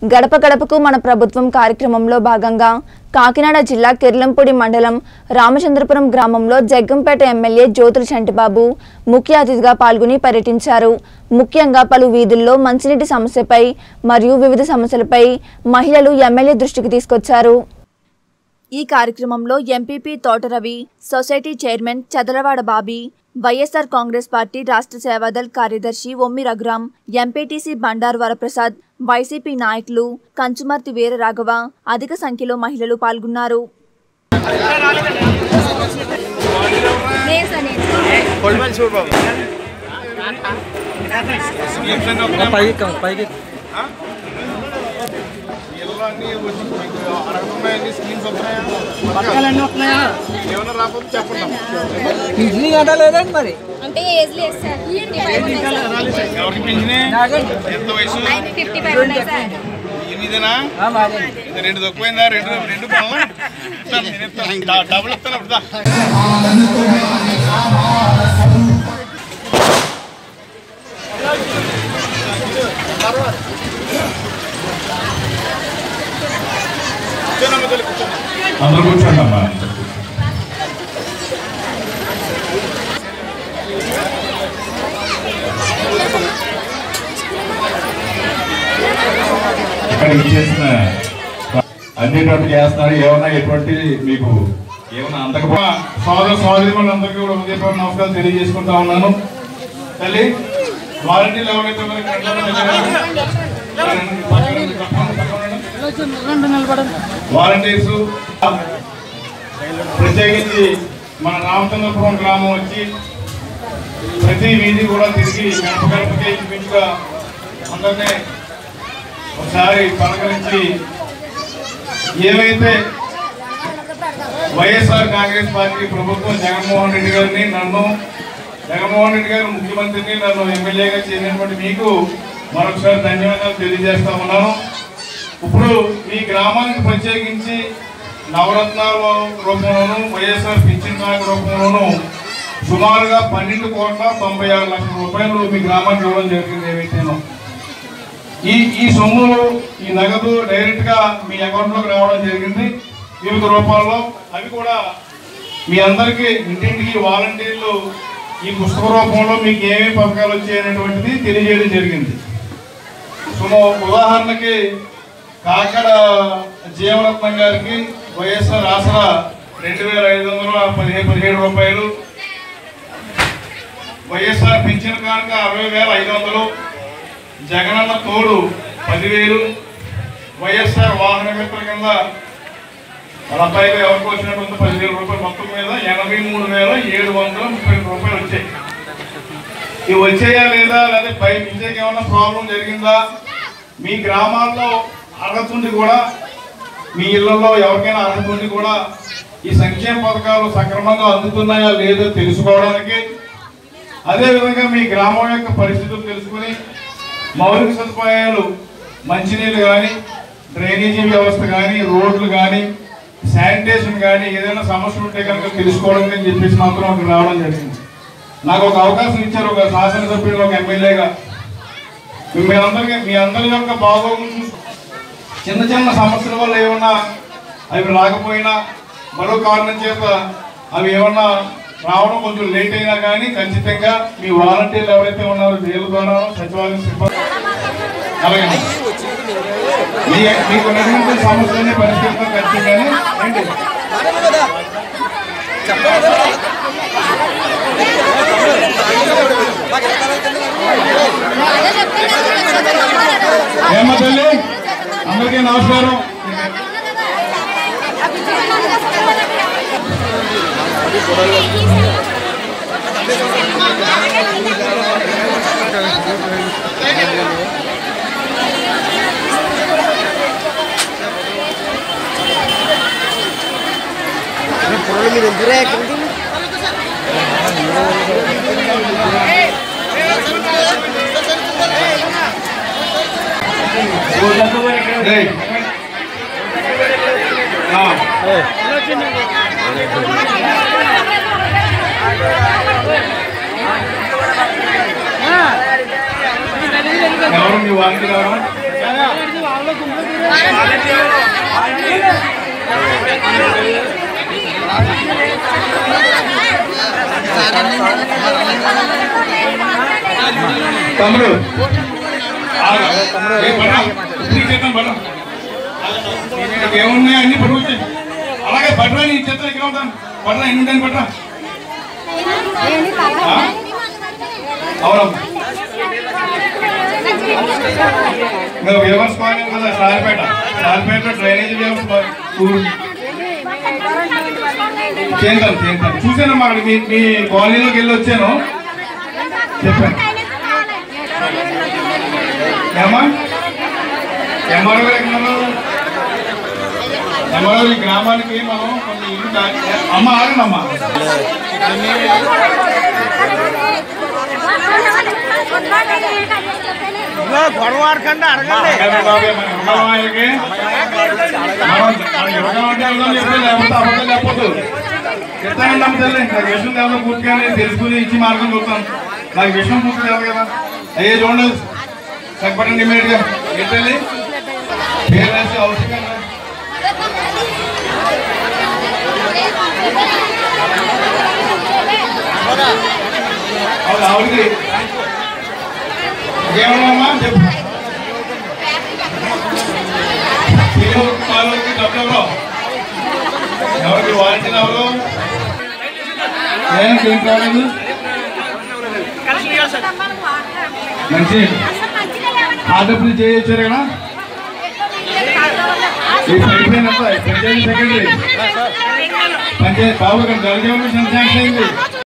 గడప గడపకు మన ప్రభుత్వం కార్యక్రమంలో భాగంగా కాకినాడ జిల్లా కిర్లంపూడి మండలం రామచంద్రపురం గ్రామంలో జగ్గంపేట ఎమ్మెల్యే జ్యోతుల చంటిబాబు ముఖ్య అతిథిగా పాల్గొని పర్యటించారు ముఖ్యంగా పలు వీధుల్లో మంచినీటి సమస్యపై మరియు వివిధ సమస్యలపై మహిళలు ఎమ్మెల్యే దృష్టికి తీసుకొచ్చారు ఈ కార్యక్రమంలో MPP తోటరవి society chairman Chadalavada Bobby YSR Congress party రాష్ట్ర సేవాదల్ కార్యదర్శి ఒమ్మి రఘురాం ఎంపీటీసీ బండారు వరప్రసాద్ వైసీపీ నాయకులు కంచుమర్తి వీర రాఘవ అధిక సంఖ్యలో మహిళలు పాల్గొన్నారు పైకి పైకి ఇళ్ళన్నీ వచ్చి మీకు అడగతున్నాయండి స్కీమ్స్ వస్తున్నాయా పథకాలన్నీ వస్తున్నాయా ఏమైనా రాకపోతే చెప్పండి పింఛనీ గంట లేదండి మరి అంటే ఏజ్ లేదు సార్ ఫిఫ్టీ ఫైవ్ ఉన్నాయి సార్ ఎవరికి పెంచినాయి నాగండి ఎంత వయసు ఆయన ఫిఫ్టీ ఫైవ్ ఉన్నాయి సార్ ఎనిమిదినా ఆ, మాదే ఇది రెండు తక్కువైందా రెండు రెండు పనులు ఇస్తాను, నేను ఇస్తాను. డ- డబుల్ ఇస్తాను అప్పుడు దా. కూర్చోనమ్మా తల్లి, కూర్చోండి. అందరూ కూర్చోండి అమ్మా ఇక్కడ ఇచ్చేసిన అందేటట్టు చేస్తున్నారు ఏమన్నా ఎటువంటి మీకు ఏమన్నా అందకపో సోదర సోదరి అందరికీ కూడా ఉదయపూర్వ నమస్కారం తెలియజేసుకుంటా ఉన్నాను తల్లి వాలంటీర్లు ఎవరైతే ఉన్నారో ఇక్కడ నిలబడండి. వాలంటీర్స్ ప్రత్యేకించి మన రామచంద్రపురం గ్రామం వచ్చి ప్రతి వీధి కూడా తిరిగి గడప గడపకి ఇంచుమించుగా అందరినీ ఒకసారి పలకరించి ఏవైతే వైఎస్ఆర్ కాంగ్రెస్ పార్టీ ప్రభుత్వం జగన్మోహన్ రెడ్డి గారిని నన్ను జగన్మోహన్ రెడ్డి గారు ముఖ్యమంత్రిని నన్ను ఎమ్మెల్యేగా చేసినటువంటి మీకు మరొకసారి ధన్యవాదాలు తెలియజేస్తా ఉన్నాను ఇప్పుడు ఈ గ్రామానికి ప్రత్యేకించి నవరత్నాల రూపంలోను వైఎస్ఆర్ పింఛన్ బ్యాంక్ రూపంలోను సుమారుగా పన్నెండు కోట్ల తొంభై ఆరు లక్షల రూపాయలు మీ గ్రామానికి ఇవ్వడం జరిగింది ఏవైతేనో ఈ ఈ సొమ్ములు ఈ నగదు డైరెక్ట్ గా మీ అకౌంట్ లోకి రావడం జరిగింది వివిధ రూపాల్లో అవి కూడా మీ అందరికీ ఇంటింటికి వాలంటీర్లు ఈ పుస్తక రూపంలో మీకు ఏమేమి పథకాలు వచ్చాయనేటువంటిది తెలియజేయడం జరిగింది సో ఉదాహరణకి కాకడ జీవరత్నం గారికి వైఎస్ఆర్ ఆసరా రెండు వేల ఐదు వందల పదిహేను పదిహేడు రూపాయలు వైఎస్ఆర్ పింఛన్ కానుక అరవై వేల ఐదు వందలు జగనన్న తోడు పదివేలు వైఎస్ఆర్ వాహన మిత్ర కింద వాళ్ళ అబ్బాయిలు ఎవరికి వచ్చినటువంటి పదివేల రూపాయలు మొత్తం మీద ఎనభై మూడు వేల ఏడు వందల ముప్పై రూపాయలు వచ్చాయి ఇవి వచ్చాయా లేదా లేదా పై పింఛన్కి ఏమైనా ప్రాబ్లం జరిగిందా మీ గ్రామాల్లో అర్హత ఉండి కూడా మీ ఇళ్లలో ఎవరికైనా అర్హత ఉండి కూడా ఈ సంక్షేమ పథకాలు సక్రమంగా అందుతున్నాయా లేదో తెలుసుకోవడానికి అదేవిధంగా మీ గ్రామం యొక్క పరిస్థితులు తెలుసుకుని మౌలిక సదుపాయాలు మంచినీళ్ళు కానీ డ్రైనేజీ వ్యవస్థ కానీ రోడ్లు కానీ శానిటేషన్ కానీ ఏదైనా సమస్యలు ఉంటే కనుక తెలుసుకోవడం అని చెప్పేసి మాత్రం అక్కడ రావడం జరిగింది నాకు ఒక అవకాశం ఇచ్చారు ఒక శాసనసభ్యులు ఒక ఎమ్మెల్యేగా మీ అందరికీ మీ అందరి యొక్క బాగోగులు చూసు చిన్న చిన్న సమస్యల వల్ల ఏమన్నా అవి రాకపోయినా మరో కారణం చేత అవి ఏమన్నా రావడం కొంచెం లేట్ అయినా కానీ ఖచ్చితంగా మీ వాలంటీర్లు ఎవరైతే ఉన్నారో వీళ్ళ ద్వారా సచివాలయం సిబ్బంది అలాగే మీ మీకు ఉన్నటువంటి సమస్యలన్నీ పరిష్కరిస్తాం ఖచ్చితంగానే ఏంటి ఏమ్మా తల్లి అందరికీ నమస్కారం రేయ్. ఆ. ఎవరు మీ వారికి రావడం తమ్ముడు ఆగు. ఏ పడ్డా? నీకు చేద్దాం పడ్డా. నీకు ఏమున్నాయి అన్ని పడుకు వచ్చాయి అలాగే పడ్రా నీ చేతులు ఇక్కడ ఉంటాను పడ్రా ఎన్ని ఉంటాను పడ్రా ఆ? అవునమ్మా ఇంకా వ్యవస్థ కాలనీ కదా సారిపేట సారిపేట డ్రైనేజ్ వ్యవస్థ ఊరు చేస్తాను చేస్తాను చూసానమ్మా అక్కడ మీ మీ కాలనీలోకి వెళ్ళి వచ్చాను చెప్పాను ఏమా ఎంఆర్ఓ గారు ఎక్కడ ఉన్నారు? ఎంఆర్ఓ ఈ గ్రామానికి మనం కొన్ని ఇల్లు దా- అమ్మ ఆగండమ్మా గొడవ ఆడకండి అడగండి అడగండి బాబు, మన యువకులమాయకి. మనం- మన యువకులం అంటే వెళ్దాం చెప్పి లేకపోతే అబద్ధం చెప్పొద్దు చెప్తానండి అమ్మ తల్లి నాకు విషయం తెలియదు పూర్తిగా నేను తెలుసుకుని ఇచ్చి మార్గం చూస్తాను నాకు విషయం పూర్తి తెలియదు కదా అయ్యే చూడండి చెప్పండి ఇమీడియట్ గా ఏంటండి పేరు రాసి అవసరం కదా అవును ఆవిడకి ఏమన్నా చెప్పు మీరు వాళ్ళకి డబ్బులు ఎవరు ఎవరికి వారంటీలు ఎవరు ఏం ఏం కాలేదు మంచి ఆ డబ్బులు చేయొచ్చారు కదా ఈ పైప్ లైన్ అంతా పంచాయతీ సెక్రటరీ పంచాయతీ బాబు గారు జలజీవన శాంక్షన్ అయింది